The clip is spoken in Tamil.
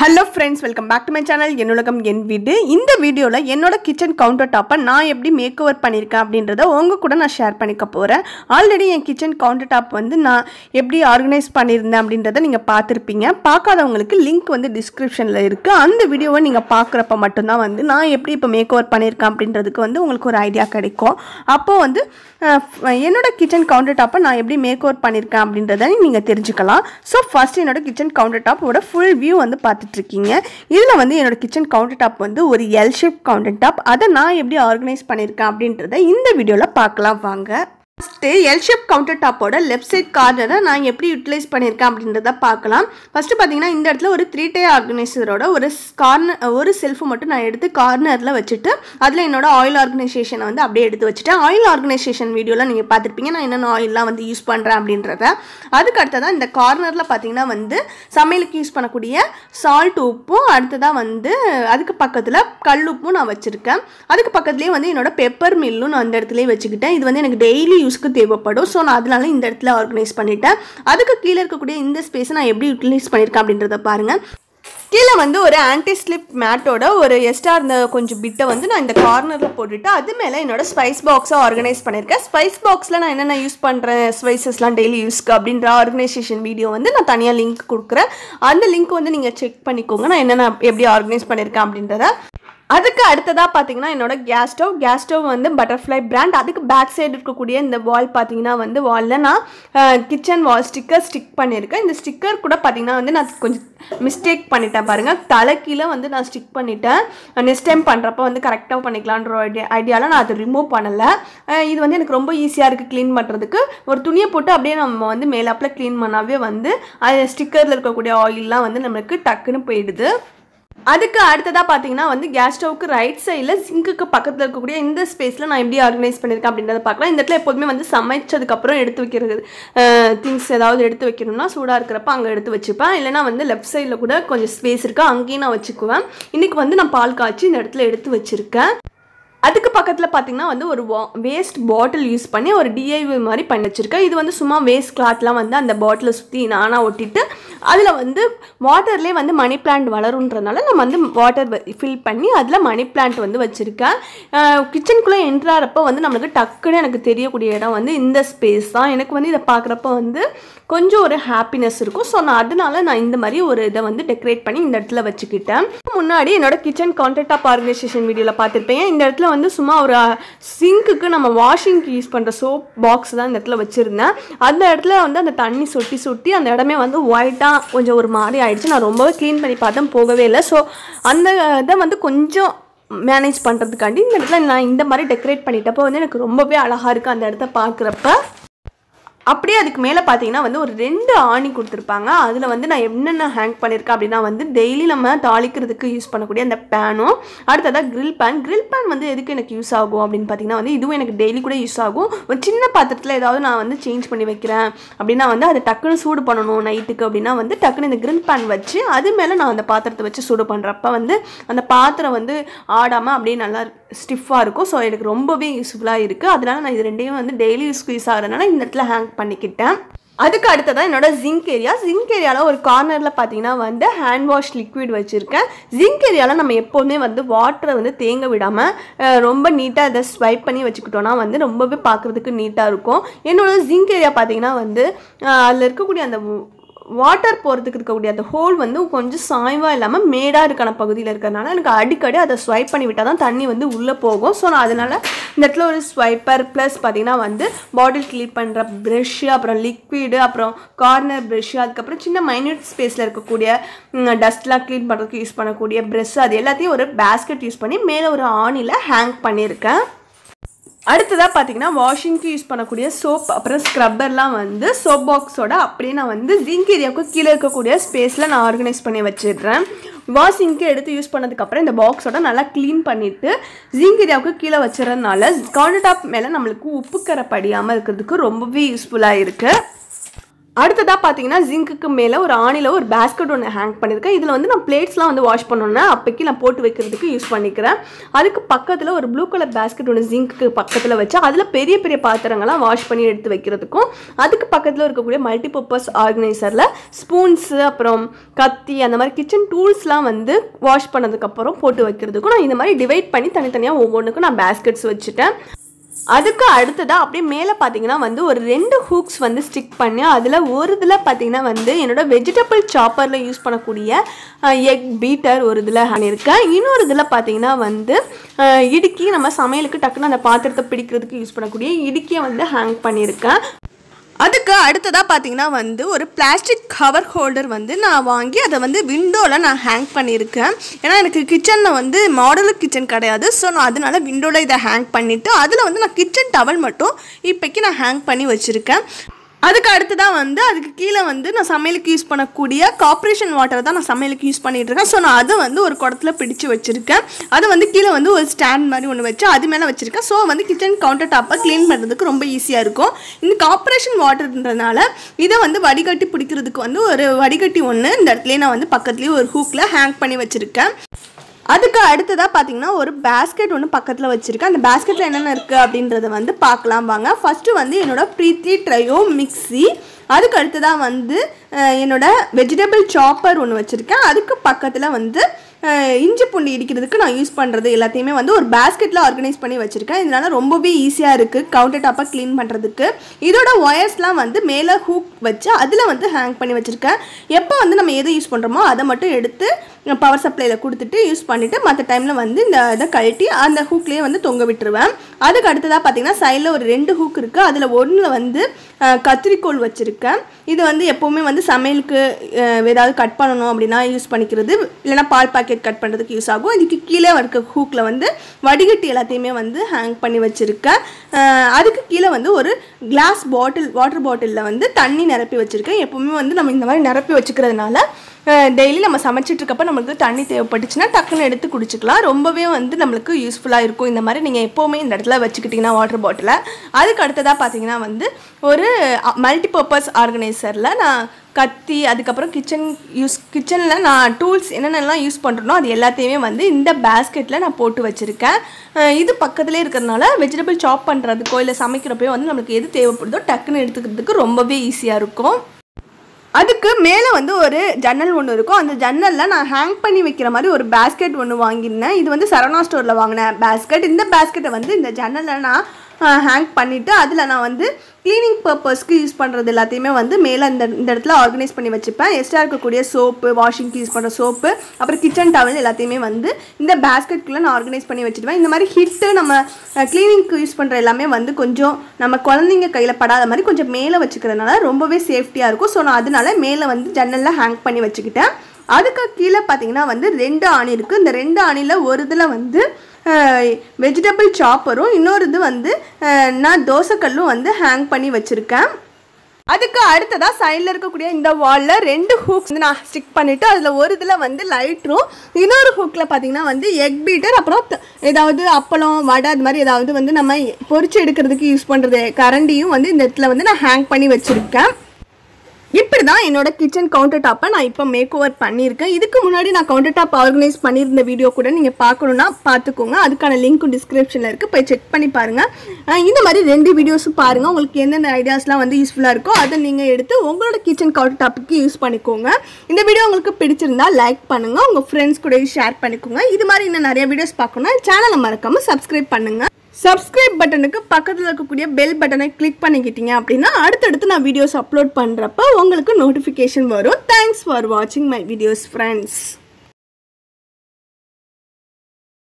hello friends welcome back to my channel என்னுலகம் என் வீடு இந்த வீடியோவில் என்னோட கிச்சன் கவுண்டர் டாப்பை நான் எப்படி மேக் ஓவர் பண்ணியிருக்கேன் அப்படின்றத உங்க கூட நான் ஷேர் பண்ணிக்க போகிறேன் ஆல்ரெடி என் கிச்சன் கவுண்டர் டாப் வந்து நான் எப்படி ஆர்கனைஸ் பண்ணியிருந்தேன் அப்படின்றத நீங்கள் பார்த்துருப்பீங்க பார்க்காதவங்களுக்கு லிங்க் வந்து டிஸ்கிரிப்ஷனில் இருக்குது அந்த வீடியோவை நீங்கள் பார்க்குறப்ப மட்டும்தான் வந்து நான் எப்படி இப்போ மேக் ஓவர் பண்ணியிருக்கேன் அப்படின்றதுக்கு வந்து உங்களுக்கு ஒரு ஐடியா கிடைக்கும் அப்போது வந்து அஹ், என்னோட கிச்சன் கவுண்டர் டாப்பை நான் எப்படி மேக் ஓவர் பண்ணியிருக்கேன் அப்படின்றத நீங்கள் தெரிஞ்சுக்கலாம் ஸோ ஃபர்ஸ்ட் என்னோட கிச்சன் கவுண்டர் டாப்போட ஃபுல் வியூ வந்து பார்த்துட்ருக்கீங்க இதில் வந்து என்னோட கிச்சன் கவுண்டர் டாப் வந்து ஒரு எல் ஷேப் கவுண்டர் டாப் அதை நான் எப்படி ஆர்கனைஸ் பண்ணியிருக்கேன் அப்படின்றத இந்த வீடியோவில் பார்க்கலாம் வாங்க ஃபஸ்ட்டு எல் ஷேப் கவுண்டர் டாப்போட லெஃப்ட் சைட் கார்னரை நான் எப்படி யூட்டிலைஸ் பண்ணியிருக்கேன் அப்படின்றத பார்க்கலாம் ஃபஸ்ட்டு பார்த்தீங்கன்னா இந்த இடத்துல ஒரு த்ரீ டே ஆர்கனைசரோட ஒரு கார்னர் ஒரு செல்ஃபு மட்டும் நான் எடுத்து கார்னரில் வச்சுட்டு அதில் என்னோட ஆயில் ஆர்கனைசேஷனை வந்து அப்படியே எடுத்து வச்சுட்டேன் ஆயில் ஆர்கனைசேஷன் வீடியோவில் நீங்கள் பார்த்துருப்பீங்க நான் என்னென்ன ஆயிலெலாம் வந்து யூஸ் பண்ணுறேன் அப்படின்றத அதுக்கு அடுத்ததாக இந்த கார்னரில் பார்த்தீங்கன்னா வந்து சமையலுக்கு யூஸ் பண்ணக்கூடிய சால்ட் உப்பும் அடுத்ததாக வந்து அதுக்கு பக்கத்தில் கல் உப்பும் நான் வச்சுருக்கேன் அதுக்கு பக்கத்துலேயே வந்து என்னோட பெப்பர் மில்லும் நான் அந்த இடத்துலயே வச்சுக்கிட்டேன் இது வந்து எனக்கு டெய்லி யூஸ்க்கு தேவைப்படும் ஸோ நான் அதனால இந்த இடத்துல ஆர்கனைஸ் பண்ணிட்டேன் அதுக்கு கீழே இருக்கக்கூடிய இந்த ஸ்பேஸை நான் எப்படி யூட்டிலைஸ் பண்ணியிருக்கேன் அப்படின்றத பாருங்கள் கீழே வந்து ஒரு ஆன்டி ஸ்லிப் மேட்டோட ஒரு எக்ஸ்ட்ரா இருந்த கொஞ்சம் பிட்டை வந்து நான் இந்த கார்னரில் போட்டுட்டு அது மேலே என்னோட ஸ்பைஸ் பாக்ஸை ஆர்கனைஸ் பண்ணியிருக்கேன் ஸ்பைஸ் பாக்ஸில் நான் என்னென்ன யூஸ் பண்ணுறேன் ஸ்பைசஸ்லாம் டெய்லி யூஸ்க்கு அப்படின்ற ஆர்கனைசேஷன் வீடியோ வந்து நான் தனியாக லிங்க் கொடுக்குறேன் அந்த லிங்க் வந்து நீங்கள் செக் பண்ணிக்கோங்க நான் என்னென்ன எப்படி ஆர்கனைஸ் பண்ணியிருக்கேன் அப்படின்றத அதுக்கு அடுத்ததாக பார்த்தீங்கன்னா என்னோட கேஸ் ஸ்டவ் கேஸ் ஸ்டவ் வந்து பட்டர்ஃப்ளை பிராண்ட் அதுக்கு பேக் சைடு இருக்கக்கூடிய இந்த வால் பார்த்தீங்கன்னா வந்து வாலில் நான் கிச்சன் வால் ஸ்டிக்கர் ஸ்டிக் பண்ணியிருக்கேன் இந்த ஸ்டிக்கர் கூட பார்த்தீங்கன்னா வந்து நான் கொஞ்சம் மிஸ்டேக் பண்ணிட்டேன் பாருங்கள் தலைக்கீழே வந்து நான் ஸ்டிக் பண்ணிட்டேன் நெக்ஸ்ட் டைம் பண்ணுறப்ப வந்து கரெக்டாக பண்ணிக்கலான்ற ஐடியா ஐடியாவில் நான் அதை ரிமூவ் பண்ணலை அஹ் இது வந்து எனக்கு ரொம்ப ஈஸியாக இருக்குது க்ளீன் பண்ணுறதுக்கு ஒரு துணியை போட்டு அப்படியே நம்ம வந்து மேலாப்பில் க்ளீன் பண்ணாவே வந்து அது ஸ்டிக்கரில் இருக்கக்கூடிய ஆயிலெலாம் வந்து நம்மளுக்கு டக்குன்னு போயிடுது அதுக்கு அடுத்ததாக பார்த்தீங்கன்னா வந்து கேஸ் ஸ்டவ்க்கு ரைட் சைடில் சிங்குக்கு பக்கத்தில் இருக்கக்கூடிய இந்த ஸ்பேஸில் நான் எப்படி ஆர்கனைஸ் பண்ணியிருக்கேன் அப்படின்றத பார்க்கலாம் இந்த இடத்துல எப்போதுமே வந்து சமைச்சதுக்கப்புறம் எடுத்து வைக்கிறது திங்ஸ் ஏதாவது எடுத்து வைக்கணும்னா சூடாக இருக்கிறப்ப அங்கே எடுத்து வச்சுப்பேன் இல்லைனா வந்து லெஃப்ட் சைடில் கூட கொஞ்சம் ஸ்பேஸ் இருக்கா அங்கேயும் நான் வச்சுக்குவேன் இன்றைக்கி வந்து நான் பால் காய்ச்சி இந்த இடத்துல எடுத்து வச்சுருக்கேன் அதுக்கு பக்கத்தில் பார்த்தீங்கன்னா வந்து ஒரு வா வேஸ்ட் பாட்டில் யூஸ் பண்ணி ஒரு டிஐவி மாதிரி பண்ணி வச்சுருக்கேன் இது வந்து சும்மா வேஸ்ட் கிளாத்லாம் வந்து அந்த பாட்டிலை சுற்றி நானாக ஒட்டிட்டு அதில் வந்து வாட்டர்லேயே வந்து மணி பிளான்ட் வளருன்றதுனால நம்ம வந்து வாட்டர் ஃபில் பண்ணி அதில் மணி பிளான்ட் வந்து வச்சுருக்கேன் கிச்சனுக்குள்ளே என்ட்ராகிறப்ப வந்து நம்மளுக்கு டக்குன்னு எனக்கு தெரியக்கூடிய இடம் வந்து இந்த ஸ்பேஸ் தான் எனக்கு வந்து இதை பார்க்குறப்ப வந்து கொஞ்சம் ஒரு ஹாப்பினஸ் இருக்கும் ஸோ நான் அதனால நான் இந்த மாதிரி ஒரு இதை வந்து டெக்கரேட் பண்ணி இந்த இடத்துல வச்சுக்கிட்டேன் முன்னாடி என்னோட கிச்சன் கவுண்டர் டாப் ஆர்கனைசேஷன் வீடியோவில் பார்த்துருப்பேன் இந்த இடத்துல வந்து சும்மா ஒரு சிங்க்குக்கு நம்ம வாஷிங்க்கு யூஸ் பண்ணுற சோப் பாக்ஸ் தான் இந்த இடத்துல வச்சுருந்தேன் அந்த இடத்துல வந்து அந்த தண்ணி சொட்டி சொட்டி அந்த இடமே வந்து ஒயிட்டாக கொஞ்சம் ஒரு மாதிரி ஆயிடுச்சு நான் ரொம்பவே க்ளீன் பண்ணி பார்த்தேன் போகவே இல்லை ஸோ அந்த இதை வந்து கொஞ்சம் மேனேஜ் பண்ணுறதுக்காண்டி இந்த இடத்துல நான் இந்த மாதிரி டெக்கரேட் பண்ணிட்டப்போ வந்து எனக்கு ரொம்பவே அழகாக இருக்குது அந்த இடத்த பார்க்குறப்ப அப்படியே அதுக்கு மேலே பார்த்தீங்கன்னா வந்து ஒரு ரெண்டு ஆணி கொடுத்துருப்பாங்க அதில் வந்து நான் என்னென்ன ஹேங் பண்ணியிருக்கேன் அப்படின்னா வந்து டெய்லி நம்ம தாளிக்கிறதுக்கு யூஸ் பண்ணக்கூடிய அந்த பேனும் அடுத்ததாக grill பேன் grill பேன் வந்து எதுக்கு எனக்கு யூஸ் ஆகும் அப்படின்னு பார்த்தீங்கன்னா வந்து இதுவும் எனக்கு டெய்லி கூட யூஸ் ஆகும் ஒரு சின்ன பாத்திரத்தில் ஏதாவது நான் வந்து சேஞ்ச் பண்ணி வைக்கிறேன் அப்படின்னா வந்து அதை டக்குன்னு சூடு பண்ணணும் நைட்டுக்கு அப்படின்னா வந்து டக்குன்னு இந்த grill பேன் வச்சு அது மேலே நான் அந்த பாத்திரத்தை வச்சு சூடு பண்ணுறப்ப வந்து அந்த பாத்திரம் வந்து ஆடாமல் அப்படியே நல்லா ஸ்டிஃபாக இருக்கும் ஸோ எனக்கு ரொம்பவே யூஸ்ஃபுல்லாக இருக்குது அதனால நான் இது ரெண்டையும் வந்து டெய்லி யூஸ்க்கு யூஸ் ஆகிறதுனால இந்த இடத்துல ஹேங் பண்ணிக்கிட்டேன் அதுக்கு அடுத்ததான் என்னோட ஜிங்க் ஏரியா ஜிங்க் ஏரியாவில் ஒரு கார்னரில் பார்த்தீங்கன்னா வந்து ஹேண்ட் வாஷ் லிக்விட் வச்சுருக்கேன் ஜிங்க் ஏரியாவில் நம்ம எப்போதுமே வந்து வாட்டரை வந்து தேங்க விடாமல் அஹ், ரொம்ப நீட்டாக அதை ஸ்வைப் பண்ணி வச்சுக்கிட்டோன்னா வந்து ரொம்பவே பார்க்குறதுக்கு நீட்டாக இருக்கும் என்னோட ஜிங்க் ஏரியா பார்த்தீங்கன்னா வந்து அஹ், அதில் இருக்கக்கூடிய அந்த வாட்டர் போகிறதுக்கு இருக்கக்கூடிய அந்த ஹோல் வந்து கொஞ்சம் சாய்வாக இல்லாமல் மேடாக இருக்கான பகுதியில் இருக்கிறதுனால எனக்கு அடிக்கடி அதை ஸ்வைப் பண்ணி விட்டால் தான் தண்ணி வந்து உள்ளே போகும் ஸோ நான் அதனால் இந்த இடத்துல ஒரு ஸ்வைப்பர் ப்ளஸ் பார்த்தீங்கன்னா வந்து பாட்டில் க்ளீன் பண்ணுற ப்ரெஷ்ஷு அப்புறம் லிக்விடு அப்புறம் கார்னர் ப்ரெஷ்ஷு அதுக்கப்புறம் சின்ன மைன்யூட் ஸ்பேஸில் இருக்கக்கூடிய டஸ்ட்லாம் க்ளீன் பண்ணுறதுக்கு யூஸ் பண்ணக்கூடிய ப்ரெஷ் அது எல்லாத்தையும் ஒரு பேஸ்கெட் யூஸ் பண்ணி மேலே ஒரு ஆணியில் ஹேங் பண்ணியிருக்கேன் அடுத்ததாக பார்த்தீங்கன்னா வாஷிங்க்கு யூஸ் பண்ணக்கூடிய சோப் அப்புறம் ஸ்க்ரப்பர்லாம் வந்து சோப் பாக்ஸோட அப்படியே நான் வந்து ஜிங்க் ஏரியாவுக்கு கீழே இருக்கக்கூடிய ஸ்பேஸில் நான் ஆர்கனைஸ் பண்ணி வச்சிடுறேன் வாஷிங்க்கு எடுத்து யூஸ் பண்ணதுக்கப்புறம் இந்த பாக்ஸோட நல்லா க்ளீன் பண்ணிவிட்டு ஜிங்க் ஏரியாவுக்கு கீழே வச்சுறதுனால கவுண்டர் டாப் மேலே நம்மளுக்கு உப்பு கரை படியாமல் இருக்கிறதுக்கு ரொம்பவே யூஸ்ஃபுல்லாக இருக்குது அடுத்ததாக பார்த்தீங்கன்னா ஜிங்க்குக்கு மேலே ஒரு ஆணியில் ஒரு பேஸ்கெட் ஒன்று ஹேங் பண்ணியிருக்கேன் இதில் வந்து நான் பிளேட்ஸ்லாம் வந்து வாஷ் பண்ணோன்னே அப்போக்கி நான் போட்டு வைக்கிறதுக்கு யூஸ் பண்ணிக்கிறேன் அதுக்கு பக்கத்தில் ஒரு ப்ளூ கலர் பேஸ்கெட் ஒன்று ஜிங்க்கு பக்கத்தில் வச்சு அதில் பெரிய பெரிய பாத்திரங்கள்லாம் வாஷ் பண்ணி எடுத்து வைக்கிறதுக்கும் அதுக்கு பக்கத்தில் இருக்கக்கூடிய மல்டிபர்பஸ் ஆர்கனைசரில் ஸ்பூன்ஸு அப்புறம் கத்தி அந்த மாதிரி கிச்சன் டூல்ஸ்லாம் வந்து வாஷ் பண்ணதுக்கப்புறம் போட்டு வைக்கிறதுக்கும் நான் இந்த மாதிரி டிவைட் பண்ணி தனித்தனியாக ஒவ்வொன்றுக்கும் நான் பேஸ்கெட்ஸ் வச்சுட்டேன் அதுக்கு அடுத்ததாக அப்படியே மேலே பார்த்தீங்கன்னா வந்து ஒரு ரெண்டு ஹூக்ஸ் வந்து ஸ்டிக் பண்ணி அதில் ஒரு இதில் பார்த்தீங்கன்னா வந்து என்னோட வெஜிடபிள் சாப்பரில் யூஸ் பண்ணக்கூடிய எக் பீட்டர் ஒரு இதில் பண்ணியிருக்கேன் இன்னொரு இதில் பார்த்தீங்கன்னா வந்து அஹ், இடுக்கி நம்ம சமையலுக்கு டக்குன்னு அந்த பாத்திரத்தை பிடிக்கிறதுக்கு யூஸ் பண்ணக்கூடிய இடுக்கியை வந்து ஹேங் பண்ணியிருக்கேன் அதுக்கு அடுத்ததாக பார்த்தீங்கன்னா வந்து ஒரு பிளாஸ்டிக் கவர் ஹோல்டர் வந்து நான் வாங்கி அதை வந்து விண்டோவில் நான் ஹேங் பண்ணியிருக்கேன் ஏன்னா எனக்கு கிச்சனில் வந்து மாடலர் கிச்சன் கிடையாது ஸோ நான் அதனால விண்டோவில் இதை ஹேங் பண்ணிவிட்டு அதில் வந்து நான் கிச்சன் டவல் மட்டும் இப்போக்கி நான் ஹேங் பண்ணி வச்சுருக்கேன் அதுக்கு அடுத்ததாக வந்து அதுக்கு கீழே வந்து நான் சமையலுக்கு யூஸ் பண்ணக்கூடிய கார்ப்பரேஷன் வாட்டரை தான் நான் சமையலுக்கு யூஸ் பண்ணிட்டு இருக்கேன் ஸோ நான் அதை வந்து ஒரு குடத்துல பிடிச்சு வச்சுருக்கேன் அதை வந்து கீழே வந்து ஒரு ஸ்டாண்ட் மாதிரி ஒன்று வச்சு அது மேலே வச்சுருக்கேன் ஸோ வந்து கிச்சன் கவுண்டர் டாப்பை க்ளீன் பண்ணுறதுக்கு ரொம்ப ஈஸியாக இருக்கும் இந்த கார்ப்பரேஷன் வாட்டர்ன்றதுனால இதை வந்து வடிகட்டி பிடிக்கிறதுக்கு வந்து ஒரு வடிகட்டி ஒன்று இந்த இடத்துலயே நான் வந்து பக்கத்துலேயே ஒரு ஹூக்கில் ஹேங் பண்ணி வச்சுருக்கேன் அதுக்கு அடுத்ததாக பார்த்தீங்கன்னா ஒரு பேஸ்கெட் ஒன்று பக்கத்தில் வச்சுருக்கேன் அந்த பேஸ்கெட்டில் என்னென்ன இருக்குது அப்படின்றத வந்து பார்க்கலாம் வாங்க ஃபஸ்ட்டு வந்து என்னோட ப்ரீத்தி ட்ரையோ மிக்ஸி அதுக்கு அடுத்ததாக வந்து அஹ், என்னோட வெஜிடபிள் சாப்பர் ஒன்று வச்சுருக்கேன் அதுக்கு பக்கத்தில் வந்து அஹ், இஞ்சி பூண்டு இடிக்கிறதுக்கு நான் யூஸ் பண்ணுறது எல்லாத்தையுமே வந்து ஒரு பேஸ்கெட்டில் ஆர்கனைஸ் பண்ணி வச்சுருக்கேன் இதனால் ரொம்பவே ஈஸியாக இருக்குது கவுண்டர் டாப்பை க்ளீன் பண்ணுறதுக்கு இதோட ஒயர்ஸ்லாம் வந்து மேலே ஹூக் வச்சு அதில் வந்து ஹேங் பண்ணி வச்சுருக்கேன் எப்போ வந்து நம்ம எதை யூஸ் பண்ணுறோமோ அதை மட்டும் எடுத்து பவர் சப்ளையில் கொடுத்துட்டு யூஸ் பண்ணிவிட்டு மற்ற டைமில் வந்து இந்த இதை கழட்டி அந்த ஹூக்லேயே வந்து தொங்க விட்டுருவேன் அதுக்கு அடுத்ததாக பார்த்தீங்கன்னா சைடில் ஒரு ரெண்டு ஹூக் இருக்குது அதில் ஒன்றில் வந்து அஹ், கத்திரிக்கோல் வச்சுருக்கேன் இது வந்து எப்போவுமே வந்து சமையலுக்கு அஹ், ஏதாவது கட் பண்ணணும் அப்படின்னா யூஸ் பண்ணிக்கிறது இல்லைன்னா பால் பாக்கெட் கட் பண்ணுறதுக்கு யூஸ் ஆகும் இதுக்கு கீழே இருக்க ஹூக்கில் வந்து வடிகட்டி எல்லாத்தையுமே வந்து ஹேங் பண்ணி வச்சுருக்கேன் அஹ், அதுக்கு கீழே வந்து ஒரு கிளாஸ் பாட்டில் வாட்டர் பாட்டிலில் வந்து தண்ணி நிரப்பி வச்சுருக்கேன் எப்போவுமே வந்து நம்ம இந்த மாதிரி நிரப்பி வச்சுக்கிறதுனால டெய்லி நம்ம சமைச்சிட்டு இருக்கப்ப நம்மளுக்கு தண்ணி தேவைப்பட்டுச்சுன்னா டக்குன்னு எடுத்து குடிச்சிக்கலாம் ரொம்பவே வந்து நம்மளுக்கு யூஸ்ஃபுல்லாக இருக்கும் இந்த மாதிரி நீங்கள் எப்போவுமே இந்த இடத்துல வச்சுக்கிட்டிங்கன்னா வாட்டர் பாட்டிலை அதுக்கு அடுத்ததாக பார்த்தீங்கன்னா வந்து ஒரு மல்டிபர்பஸ் ஆர்கனைசரில் நான் கத்தி அதுக்கப்புறம் கிச்சன் யூஸ் கிச்சனில் நான் டூல்ஸ் என்னென்னலாம் யூஸ் பண்ணுறனோ அது எல்லாத்தையுமே வந்து இந்த பேஸ்கெட்டில் நான் போட்டு வச்சுருக்கேன் அஹ் இது பக்கத்துலேயே இருக்கிறதுனால வெஜிடபிள் சாப் பண்ணுறதுக்கோ இல்லை சமைக்கிறப்போ வந்து நம்மளுக்கு எது தேவைப்படுதோ டக்குன்னு எடுத்துக்கிறதுக்கு ரொம்பவே ஈஸியாக இருக்கும் அதுக்கு மேலே வந்து ஒரு ஜன்னல் ஒன்று இருக்கும் அந்த ஜன்னலில் நான் ஹேங் பண்ணி வைக்கிற மாதிரி ஒரு பேஸ்கெட் ஒன்று வாங்கியிருந்தேன் இது வந்து சரவணா ஸ்டோரில் வாங்கின பேஸ்கெட் இந்த பேஸ்கெட்டை வந்து இந்த ஜன்னலில் நான் ஹேங் பண்ணிவிட்டு அதில் நான் வந்து க்ளீனிங் பர்பஸ்க்கு யூஸ் பண்ணுறது எல்லாத்தையுமே வந்து மேலே இந்த இந்த இடத்துல ஆர்கனைஸ் பண்ணி வச்சுப்பேன் எக்ஸ்ட்ரா இருக்கக்கூடிய சோப்பு வாஷிங்க்கு யூஸ் பண்ணுற சோப்பு அப்புறம் கிச்சன் டவல் எல்லாத்தையுமே வந்து இந்த பேஸ்கெட்குள்ளே நான் ஆர்கனைஸ் பண்ணி வச்சுடுவேன் இந்த மாதிரி ஹிட்டு நம்ம க்ளீனிங்க்கு யூஸ் பண்ணுற எல்லாமே வந்து கொஞ்சம் நம்ம குழந்தைங்க கையில் படாத மாதிரி கொஞ்சம் மேலே வச்சுக்கிறதுனால ரொம்பவே சேஃப்டியாக இருக்கும் ஸோ நான் அதனால மேலே வந்து ஜன்னலில் ஹேங் பண்ணி வச்சுக்கிட்டேன் அதுக்கு கீழே பார்த்தீங்கன்னா வந்து ரெண்டு ஆணி இருக்குது இந்த ரெண்டு ஆணியில் ஒரு இதில் வந்து வெஜிடபிள் சாப்பரும் இன்னொரு இது வந்து அஹ், நான் தோசைக்கல்லும் வந்து ஹேங் பண்ணி வச்சுருக்கேன் அதுக்கு அடுத்ததாக சைடில் இருக்கக்கூடிய இந்த வாலில் ரெண்டு ஹூக்ஸ் வந்து நான் ஸ்டிக் பண்ணிவிட்டு அதில் ஒரு இதில் வந்து லைட்ரும் இன்னொரு ஹூக்கில் பார்த்தீங்கன்னா வந்து எக் பீட்டர் அப்புறம் த- ஏதாவது அப்பளம் வடை அது மாதிரி ஏதாவது வந்து நம்ம பொரிச்சு எடுக்கிறதுக்கு யூஸ் பண்ணுறது கரண்டியும் வந்து இந்த இடத்துல வந்து நான் ஹேங் பண்ணி வச்சுருக்கேன் இப்படி தான் என்னோட கிச்சன் கவுண்டர் டாப்பை நான் இப்போ மேக் ஓவர் பண்ணியிருக்கேன் இதுக்கு முன்னாடி நான் கவுண்டர் டாப் ஆர்கனைஸ் பண்ணியிருந்த வீடியோ கூட நீங்கள் பார்க்கணுன்னா பார்த்துக்கோங்க அதுக்கான லிங்க்கும் டிஸ்கிரிப்ஷனில் இருக்குது போய் செக் பண்ணி பாருங்கள் அஹ் இந்த மாதிரி ரெண்டு வீடியோஸும் பாருங்கள் உங்களுக்கு எந்தெந்த ஐடியாஸ்லாம் வந்து யூஸ்ஃபுல்லாக இருக்கோ அதை நீங்கள் எடுத்து உங்களோட கிச்சன் கவுண்டர் டாப்புக்கு யூஸ் பண்ணிக்கோங்க இந்த வீடியோ உங்களுக்கு பிடிச்சிருந்தா லைக் பண்ணுங்கள் உங்கள் ஃப்ரெண்ட்ஸ் கூட ஷேர் பண்ணிக்கோங்க இது மாதிரி இன்னும் நிறைய வீடியோஸ் பார்க்கணும்னா சேனலை மறக்காமல் சப்ஸ்கிரைப் பண்ணுங்கள் சப்ஸ்கிரைப் பட்டனுக்கு பக்கத்தில் இருக்கக்கூடிய பெல் பட்டனை கிளிக் பண்ணிக்கிட்டீங்க அப்படின்னா அடுத்தடுத்து நான் வீடியோஸ் அப்லோட் பண்ணுறப்ப உங்களுக்கு நோட்டிஃபிகேஷன் வரும் தேங்க்ஸ் ஃபார் வாட்சிங் மை வீடியோஸ் ஃப்ரெண்ட்ஸ்